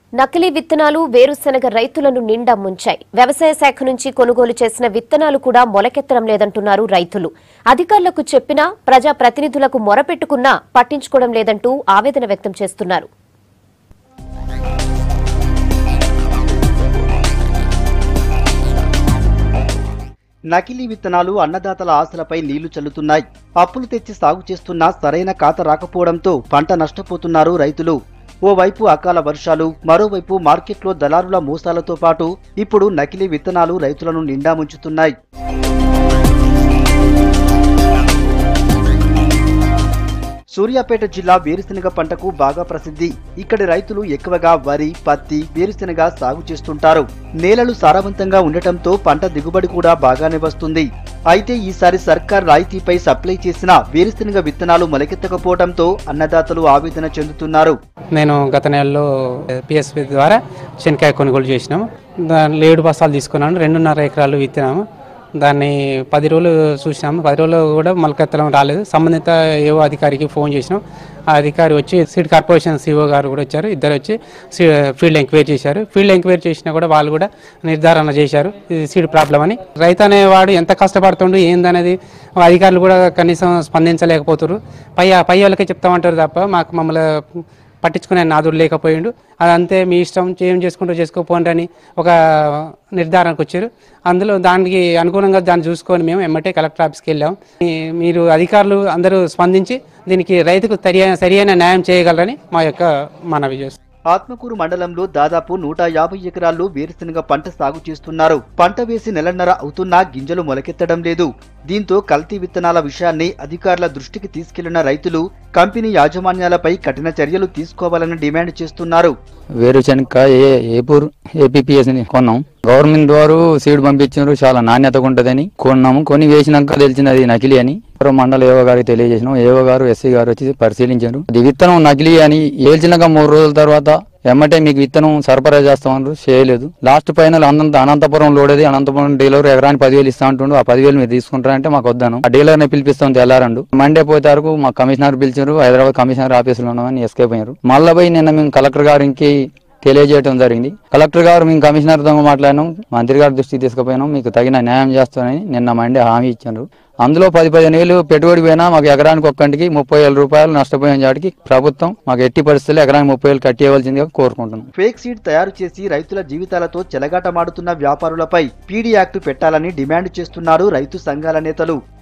నకిలీ విత్తనాలు వేరుశెనగ రైతులను నిండా ముంచాయి వ్యవసాయ శాఖ నుంచి కొనుగోలు చేసిన విత్తనాలు కూడా మొలకెత్తడం లేదంటున్నారు రైతులు అధికారులకు చెప్పినా ప్రజా ప్రతినిధులకు మొరపెట్టుకున్నా పట్టించుకోవడం లేదంటూ ఆవేదన వ్యక్తం చేస్తున్నారు నకిలీ విత్తనాలు అన్నదాతల ఆశలపై నీళ్లు చల్లుతున్నాయి అప్పులు తెచ్చి సాగు చేస్తున్నా సరైన ఖాత రాకపోవడంతో పంట నష్టపోతున్నారు రైతులు ఓవైపు అకాల వర్షాలు మరోవైపు మార్కెట్లో దళారుల మోసాలతో పాటు ఇప్పుడు నకిలీ విత్తనాలు రైతులను నిండా ముంచుతున్నాయి సూర్యాపేట జిల్లా వేరుశెనగ పంటకు బాగా ప్రసిద్ధి ఇక్కడి రైతులు ఎక్కువగా వరి పత్తి వేరుశెనగ సాగు చేస్తుంటారు నేలలు సారవంతంగా ఉండటంతో పంట దిగుబడి కూడా బాగానే వస్తుంది అయితే ఈసారి సర్కార్ రాయితీపై సప్లై చేసిన వేరుశెనగ విత్తనాలు మొలకెత్తకపోవడంతో అన్నదాతలు ఆవేదన చెందుతున్నారు నేను గత నెలలో పిఎస్పి ద్వారా శనక్కాయ కొనుగోలు చేసినాము దానిలో ఏడు బస్తాలు తీసుకున్నాను రెండున్నర ఎకరాలు విత్తినాము దాన్ని పది రోజులు చూసినాము పది రోజులు కూడా మొలకెత్తడం రాలేదు సంబంధిత ఏవో అధికారికి ఫోన్ చేసినాం ఆ అధికారి వచ్చి సీడ్ కార్పొరేషన్ సిఓ గారు కూడా వచ్చారు ఇద్దరు వచ్చి సీ- ఫీల్డ్ ఎంక్వైరీ చేశారు ఫీల్డ్ ఎంక్వైరీ చేసినా కూడా వాళ్ళు కూడా నిర్ధారణ చేశారు ఇది సీడ్ ప్రాబ్లం అని రైతు అనేవాడు ఎంత కష్టపడుతుండు ఏందనేది అధికారులు కూడా కనీసం స్పందించలేకపోతున్నారు పై పై వాళ్ళకే చెప్తామంటారు తప్ప మాకు మమ్మల్ని పట్టించుకునే నాదుడు లేకపోయిండు అదంతే మీ ఇష్టం ఏం చేసుకుంటూ చేసుకోపోండి అని ఒక నిర్ధారణకు వచ్చారు అందులో దానికి అనుగుణంగా దాన్ని చూసుకొని మేము ఎమ్మటే కలెక్టర్ ఆఫీస్కి వెళ్ళాం మీ- మీరు అధికారులు అందరూ స్పందించి దీనికి రైతుకు సరియైన సరియైన న్యాయం చేయగలరని మా యొక్క మనవి చేస్తాం ఆత్మకూరు మండలంలో దాదాపు నూట యాభై ఎకరాల్లో వేరుశెనగ పంట సాగు చేస్తున్నారు పంట వేసి నెలన్నర అవుతున్నా గింజలు మొలకెత్తడం లేదు దీంతో కల్తీ విత్తనాల విషయాన్ని అధికారుల దృష్టికి తీసుకెళ్లిన రైతులు కంపెనీ యాజమాన్యాలపై కఠిన చర్యలు తీసుకోవాలని డిమాండ్ చేస్తున్నారు వేరుశనగ ఏ ఏపూర్ ఏపీపీఎస్ ని కొన్నాం గవర్నమెంట్ వారు సీడ్ పంపించారు చాలా నాణ్యతగా ఉంటదని కొన్నాము కొని వేసినాక తెలిసింది అది నకిలీ అని ఎవరో మండల ఏవో గారికి తెలియజేసినాం ఏవో గారు ఎస్సీ గారు వచ్చి పరిశీలించారు అది విత్తనం నకిలీ అని ఏల్చినాక మూడు రోజుల తర్వాత ఎమ్మటే మీకు విత్తనం సరఫరా చేస్తామన్నారు చేయలేదు లాస్ట్ ఫైనల్ అనంత అనంతపురం లోడేది అనంతపురం డీలర్ ఎకరానికి పదివేలు ఇస్తా అంటుండు ఆ పదివేలు మీరు తీసుకుంటారంటే మాకు వద్దాను ఆ డీలర్ ని పిలిపిస్తాం తెల్లారండు మండే పోతే వరకు మా కమిషనర్ పిలిచారు హైదరాబాద్ కమిషనర్ ఆఫీసులో ఉన్నామని ఎస్కేప్ అయ్యారు మళ్ళీ పోయి నిన్న మేము కలెక్టర్ గారికి తెలియజేయడం జరిగింది కలెక్టర్ గారు మేము కమిషనర్తో మాట్లాడినాం మంత్రి గారి దృష్టికి తీసుకుపోయినాం మీకు తగిన న్యాయం చేస్తానని నిన్న మండే హామీ ఇచ్చారు అందులో పది పదిహేను వేలు పెట్టుబడి పోయినా మాకు ఎకరానికి ఒక్కంటికి ముప్పై వేల రూపాయలు నష్టపోయిన చాటికి ప్రభుత్వం మాకు ఎట్టి పరిస్థితుల్లో ఎకరానికి ముప్పై వేలు కట్టేయవలసిందిగా కోరుకుంటున్నాం ఫేక్ సీడ్ తయారు చేసి రైతుల జీవితాలతో చెలగాటమాడుతున్న వ్యాపారులపై పీడీ యాక్ట్ పెట్టాలని డిమాండ్ చేస్తున్నారు రైతు సంఘాల నేతలు